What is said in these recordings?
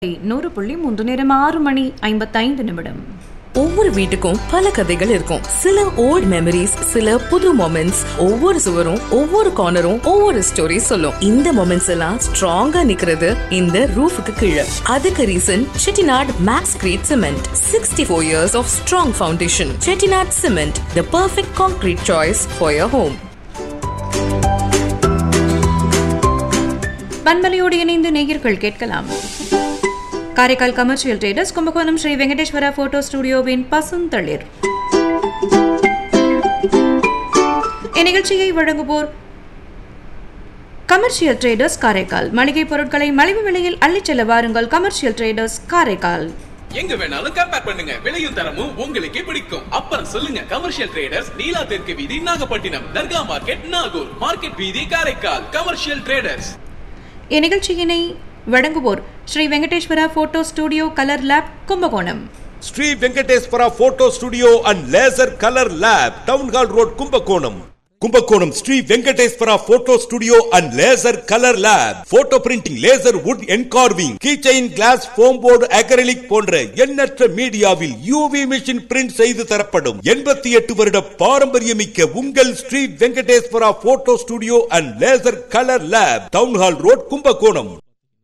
நூறு புள்ளி மூன்று நேரம் ஆறு மணி ஐம்பத்தைந்து நிமிடம் ஒவ்வொரு வீட்டுக்கும் பல கதைகள் இருக்கும் சில ஓல்ட் மெமரிஸ் சில புது மொமெண்ட்ஸ் ஒவ்வொரு சுவரும் ஒவ்வொரு கார்னரும் ஒவ்வொரு ஸ்டோரி சொல்லும் இந்த மொமெண்ட்ஸ் எல்லாம் ஸ்ட்ராங்கா நிக்கிறது இந்த ரூஃபுக்கு கீழே அதுக்கு reason Chettinad Maxcrete cement sixty four years of strong foundation Chettinad cement the perfect concrete choice for your home பன்மலையோடு இணைந்து நேயர்கள் கேட்கலாம் Karaikal commercial traders Kumbakonam Sri Venkateswara photo ஸ்டுடியோவின் பசுந்தளிர் இந்நிகழ்ச்சியை வழங்குவோர் கமர்ஷியல் ட்ரேடர்ஸ் காரைக்கால் மளிகை பொருட்களை மலிவு விலையில் அள்ளிச் செல்ல வாருங்கள் கமர்ஷியல் ட்ரேடர்ஸ் காரைக்கால் எங்க வேணாலும் கம்பேர் பண்ணுங்க விலையும் தரமும் உங்களுக்கே பிடிக்கும் அப்புறம் சொல்லுங்க கமர்ஷியல் ட்ரேடர்ஸ் நீலா தெற்கு வீதி நாகப்பட்டினம் தர்கா மார்க்கெட் நாகூர் மார்க்கெட் வீதி காரைக்கால் கமர்ஷியல் ட்ரேடர்ஸ் இந்நிகழ்ச்சியினை வழங்குவோர் Shri Venkateswara photo studio colour lab Kumbakonam Sri Venkateswara photo studio and laser colour lab town hall road Kumbakonam Kumbakonam Sri Venkateswara photo studio and laser colour lab photo printing laser wood engraving keychain glass foam board acrylic போன்ற எண்ணற்ற மீடியாவில் UV machine print செய்து தரப்படும் எண்பத்தி எட்டு வருட பாரம்பரியமிக்க உங்கள் Shri Venkateswara photo studio and laser colour lab town hall road Kumbakonam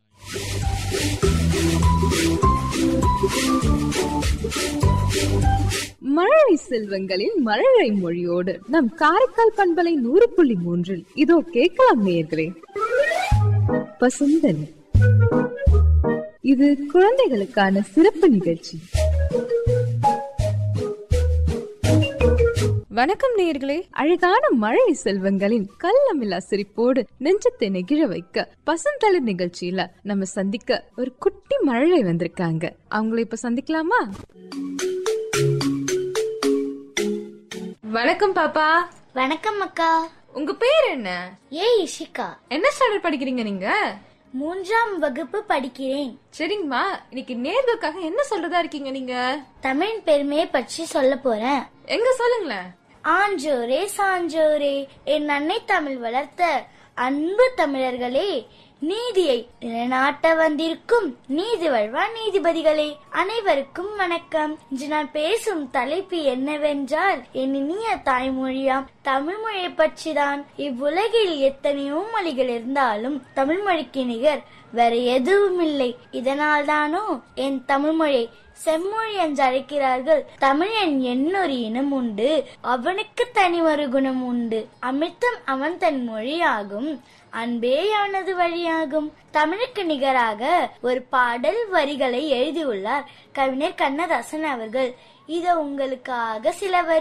மழலை செல்வங்களின் மழலை மொழியோடு நம் காரைக்கால் பண்பலை நூறு புள்ளி மூன்றில் இதோ கேட்கலாம் நேயர்களே பசுந்தன் இது குழந்தைகளுக்கான சிறப்பு நிகழ்ச்சி வணக்கம் நேயர்களே அழகான மழை செல்வங்களின் கள்ளமில்லா சிரிப்போடு நெஞ்சத்தை நெகிழ வைக்க பசுந்தளிர் நிகழ்ச்சியில நம்ம சந்திக்க ஒரு குட்டி மழலை வந்திருக்காங்க அவங்கள இப்ப சந்திக்கலாமா வணக்கம் பாப்பா வணக்கம் அக்கா உங்க பேர் என்ன ஏ இஷிகா என்ன ஸ்டாண்டர்ட் படிக்கிறீங்க நீங்க மூன்றாம் வகுப்பு படிக்கிறேன் சரிங்கம்மா இன்னைக்கு நேர்களுக்காக என்ன சொல்றதா இருக்கீங்க நீங்க தமிழின் பெருமையை பற்றி சொல்ல போறேன் எங்க சொல்லுங்களேன் ஆஞ்சோரே சான்றோரே என் அன்னை தமிழ் வளர்த்த அன்பு தமிழர்களே நீதியை நிலைநாட்ட வந்திருக்கும் நீதி வழ்வா நீதிபதிகளே அனைவருக்கும் வணக்கம் இன்று நான் பேசும் தலைப்பு என்னவென்றால் என் இனிய தாய்மொழியாம் தமிழ் மொழியை பற்றிதான் இவ்வுலகில் எத்தனையோ மொழிகள் இருந்தாலும் தமிழ் மொழிக்கு நிகர் வேற எதுவும் இல்லை இதனால் தானோ என் தமிழ் மொழி செம்மொழி என்று அழைக்கிறார்கள் தமிழன் என்னொரு இனம் உண்டு அவனுக்கு தனி ஒரு குணம் உண்டு அமிர்தம் அவன் தன் மொழியாகும் அன்பே அவனது வழியாகும் தமிழுக்கு நிகராக ஒரு பாடல் வரிகளை எழுதியுள்ளார் கவிஞர் கண்ணதாசன் அவர்கள் இத உங்களுக்காக சில வரி